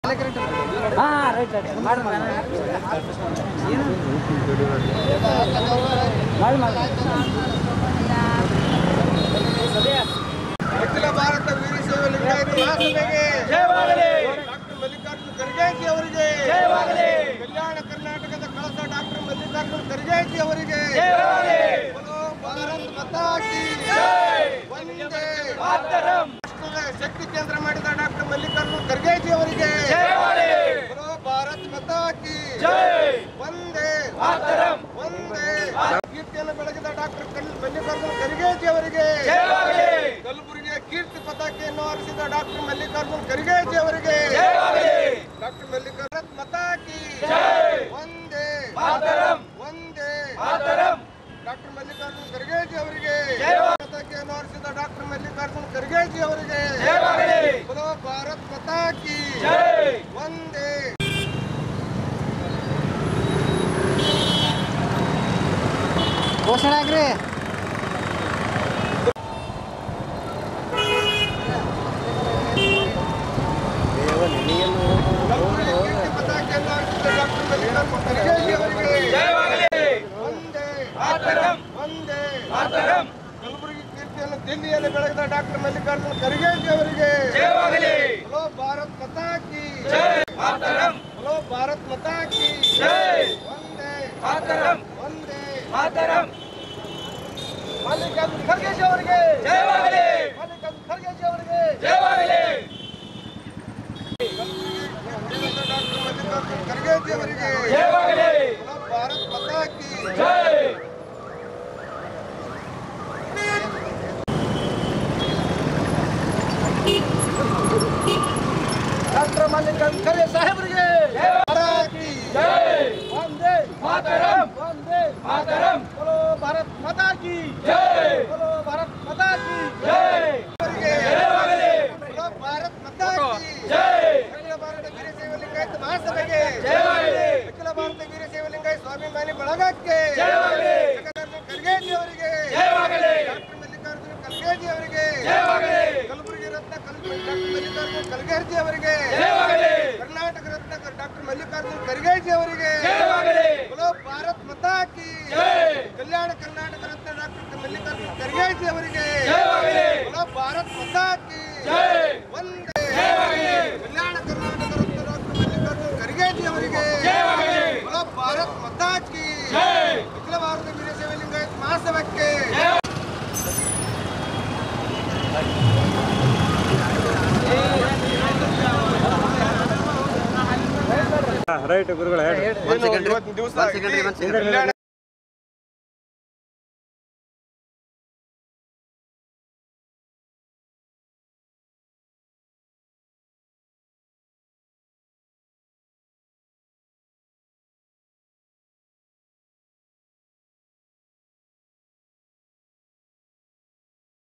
ಹಾಂ right right ಮಾಡಿ ಮಾಡಿ ಮಾಡಿ ಮಾಡಿ ಅಖಿಲ ಭಾರತ ವೀರಶೈವ ಲಿಂಗಾಯತ ಮಹಾಸಭೆಗೆ ಡಾಕ್ಟರ್ ಮಲ್ಲಿಕಾರ್ಜುನ ಖರ್ಗೆಜಿ ಅವರಿಗೆ ಕಲ್ಯಾಣ ಕರ್ನಾಟಕದ ಕಳಸ ಡಾಕ್ಟರ್ ಮಲ್ಲಿಕಾರ್ಜುನ ಖರ್ಗೆಜಿ ಅವರಿಗೆ बोलो ಭಾರತ್ ಮಾತಾ ಕಿ ವಂದೇ ರಾಷ್ಟ್ರದ ಶಕ್ತಿ ಕೇಂದ್ರ ಮಾಡಿದ ಡಾಕ್ಟರ್ ಮಲ್ಲಿಕಾರ್ಜುನ ಖರ್ಗೆಜಿ ಅವರಿಗೆ बोलो ಭಾರತ್ ಮಾತಾ ಕಿ ವಂದೇ ವಂದೇ ಕೀರ್ತಿಯನ್ನು ಬೆಳಗಿದ ಡಾಕ್ಟರ್ ಮಲ್ಲಿಕಾರ್ಜುನ ಖರ್ಗೆಜಿ ಅವರಿಗೆ ಕಲಬುರಗಿಯ ಕೀರ್ತಿ ಪತಾಕೆಯನ್ನು ಹಾರಿಸಿದ ಡಾಕ್ಟರ್ ಮಲ್ಲಿಕಾರ್ಜುನ ಖರ್ಗೆಜಿ ಅವರಿಗೆ ಡಾಕ್ಟರ್ ಮಲ್ಲಿಕಾರ್ಜುನ ಮತಾಕಿ ಒಂದೇ ಒಂದೇ ಡಾಕ್ಟರ್ ಮಲ್ಲಿಕಾರ್ಜುನ ಖರ್ಗೆಜಿ ಅವರಿಗೆ ಪತಾಕೆಯನ್ನು ಹಾರಿಸಿದ ಡಾಕ್ಟರ್ ಮಲ್ಲಿಕಾರ್ಜುನ ಖರ್ಗೆಜಿ ಅವರಿಗೆ ಬಲೋ ಭಾರತ್ ಮತಾಕಿ ಒಂದೇ ಘೋಷಣೆ ಆಗ್ರಿ ಕಲಬುರಗಿಯ ಕೀರ್ತಿ ಪತಾಕೆಯನ್ನು ಹಾರಿಸಿದ ಡಾಕ್ಟರ್ ಮಲ್ಲಿಕಾರ್ಜುನ ಖರ್ಗೆಜಿ ಅವರಿಗೆ ಒಂದೇ ಒಂದೇ ಕಲಬುರಗಿ ಕೀರ್ತಿಯನ್ನು ದಿಲ್ಲಿಯಲ್ಲಿ ಬೆಳಗಿದ ಡಾಕ್ಟರ್ ಮಲ್ಲಿಕಾರ್ಜುನ ಖರ್ಗೆಜಿ ಅವರಿಗೆ ಹಲೋ ಭಾರತ್ ಮತಾ ಕಿ ಹಲೋ ಭಾರತ್ ಮತಾ ಕಿ ಒಂದೇ ಒಂದೇ ಮಲ್ಲಿಕಾರ್ಜುನ ಖರ್ಗೆಜಿ ಅವರಿಗೆ ಮಲ್ಲಿಕಾರ್ಜುನ ಖರ್ಗೆಜಿ ಅವರಿಗೆ ಡಾಕ್ಟರ್ ಮಲ್ಲಿಕಾರ್ಜುನ ಖರ್ಗೆಜಿ ಅವರಿಗೆ ಹಲೋ ಭಾರತ್ ಮತಾ ಕಿ ಡಾಕ್ಟರ್ ಮಲ್ಲಿಕಾರ್ಜುನ ಖರ್ಗೆ ಸಾಹೇಬರಿಗೆ ಭಾರತ್ ಕಿ ವಂದೇ ವಂದೇ बोलो भारत माता की बोलो भारत माता की ಅವರಿಗೆ बोलो भारत माता की ಅಖಿಲ ಭಾರತ ವೀರಶೈವ ಲಿಂಗಾಯತ ಮಹಾಸಭೆಗೆ ಅಖಿಲ ಭಾರತ ವೀರಶೈವ ಲಿಂಗಾಯತ ಸ್ವಾಭಿಮಾನಿ ಬಳಗಕ್ಕೆ ಮಲ್ಲಿಕಾರ್ಜುನ ಖರ್ಗೆಜಿ ಅವರಿಗೆ ಡಾಕ್ಟರ್ ಮಲ್ಲಿಕಾರ್ಜುನ ಖರ್ಗೆಜಿ ಅವರಿಗೆ ಕಲಬುರಗಿ ರತ್ನ ಕಲಬುರಗಿ ಡಾಕ್ಟರ್ ಮಲ್ಲಿಕಾರ್ಜುನ ಖರ್ಗೆಜಿ ಅವರಿಗೆ ಕರ್ನಾಟಕ ರತ್ನ ಡಾಕ್ಟರ್ ಮಲ್ಲಿಕಾರ್ಜುನ ಖರ್ಗೆಜಿ ಅವರಿಗೆ बोलो ಭಾರತ್ ಮಾತಾ ಕಿ ಕಲ್ಯಾಣ ಕರ್ನಾಟಕ ರತ್ನ ಡಾಕ್ಟರ್ ಮಲ್ಲಿಕಾರ್ಜುನ ಖರ್ಗೆಜಿ ಅವರಿಗೆ बोलो ಭಾರತ್ ಮಾತಾ ಕಿ ಒಂದೇ ಕಲ್ಯಾಣ ಕರ್ನಾಟಕ ರತ್ನ ಡಾಕ್ಟರ್ ಮಲ್ಲಿಕಾರ್ಜುನ ಖರ್ಗೆಜಿ ಅವರಿಗೆ बोलो ಭಾರತ್ ಮಾತಾ ಕಿ ಅಖಿಲ ಭಾರತ ವೀರಶೈವ ಲಿಂಗಾಯತ ಮಹಾಸಭಕ್ಕೆ ರೈಟ್ ಗುರುಗಳೇ ಇವತ್ತಿನ ದಿವಸ ಕಲ್ಯಾಣ